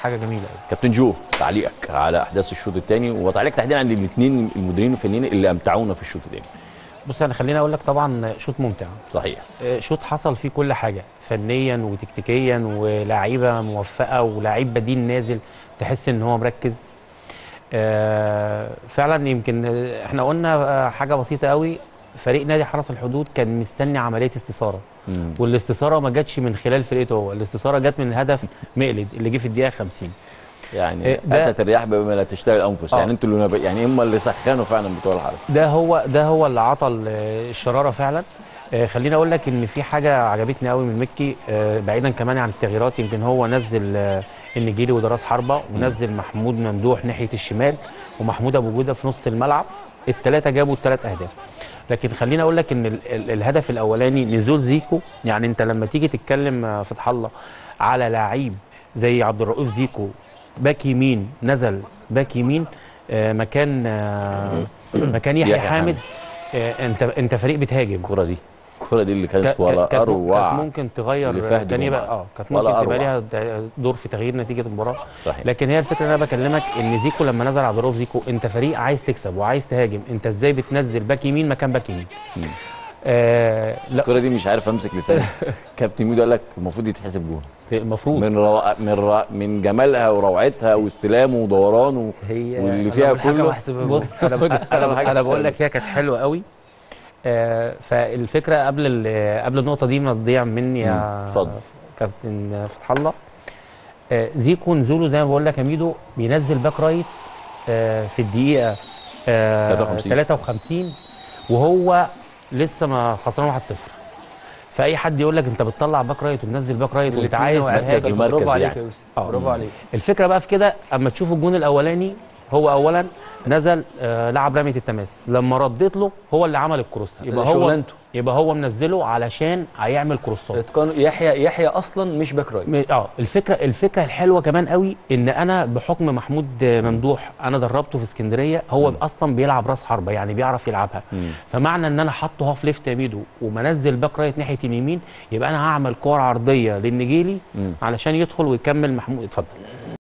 حاجه جميله قوي كابتن جو تعليقك على احداث الشوط الثاني وتعليقك تحديدا عن الاثنين المديرين الفنيين اللي امتعونا في الشوط الثاني بص انا خليني اقول لك طبعا شوط ممتع صحيح آه، شوط حصل فيه كل حاجه فنيا وتكتيكيا ولاعيبه موفقه ولاعيب بديل نازل تحس ان هو مركز آه، فعلا يمكن آه، احنا قلنا آه، حاجه بسيطه قوي فريق نادي حرس الحدود كان مستني عمليه استثاره مم. والاستثاره ما جاتش من خلال فرقته هو الاستثاره جت من هدف مقلد اللي جه في الدقيقه 50 يعني إيه ده- اتت الرياح بما لا تشتهي الانفس آه. يعني انتوا اللي نب... يعني هم اللي سخنوا فعلا بتوع الحرس ده هو ده هو اللي عطى ال- الشراره فعلا آه، خليني اقول لك ان في حاجه عجبتني قوي من مكي آه، بعيدا كمان عن التغييرات يمكن هو نزل آه، النجيلي ودراس حربه ونزل محمود ممدوح ناحيه الشمال ومحمود ابو جوده في نص الملعب الثلاثه جابوا الثلاث اهداف لكن خليني اقول لك ان ال ال الهدف الاولاني نزول زيكو يعني انت لما تيجي تتكلم آه، فتح الله على لعيب زي عبد الرؤوف زيكو باك يمين نزل باك يمين آه، مكان آه، مكان يحيى يحيى حامد آه، انت انت فريق بتهاجم الكره دي الكره دي اللي كانت كا- ولا كانت مم- اروع كانت ممكن تغير لفهد كان يبقى جمعة. اه كانت ولا ممكن تبقى أروع. ليها د- دور في تغيير نتيجه المباراه صحيح لكن هي الفكره اللي انا بكلمك ان زيكو لما نزل عبد الرؤوف زيكو انت فريق عايز تكسب وعايز تهاجم انت ازاي بتنزل باك يمين مكان باك يمين مم. آه لا الكره دي مش عارف امسك لساني كابتن ميدو قال لك المفروض يتحسب جون المفروض من رو... من رو... من جمالها وروعتها واستلامه ودورانه هي واللي فيها كله بص انا ب- انا, أنا بقول لك هي كانت حلوه قوي آه فالفكره قبل ال- قبل النقطه دي ما تضيع مني يا مم، اتفضل. كابتن فتح الله آه زيكو نزوله زي ما بقول لك يا ميدو بينزل باك رايت آه في الدقيقه آه 53. 53 وهو لسه ما خسران 1-0 فاي حد يقول لك انت بتطلع باك رايت ومنزل باك رايت وانت عايز مركز تهاجم ومركز برافو عليك يعني. يا يوسف آه. برافو عليك الفكره بقى في كده اما تشوف الجون الاولاني هو اولا نزل آه لعب رميه التماس لما رديت له هو اللي عمل الكروس يبقى ده هو شغلانته. يبقى هو منزله علشان هيعمل كروسات اتقان يحيى يحيى اصلا مش باك رايت م- اه الفكره الفكره الحلوه كمان قوي ان انا بحكم محمود ممدوح انا دربته في اسكندريه هو مم. اصلا بيلعب راس حربه يعني بيعرف يلعبها مم. فمعنى ان انا حاطه هاف ليفت يا ميدو ومنزل باك رايت ناحيه اليمين يبقى انا هعمل كور عرضيه للنجيلي مم. علشان يدخل ويكمل محمود اتفضل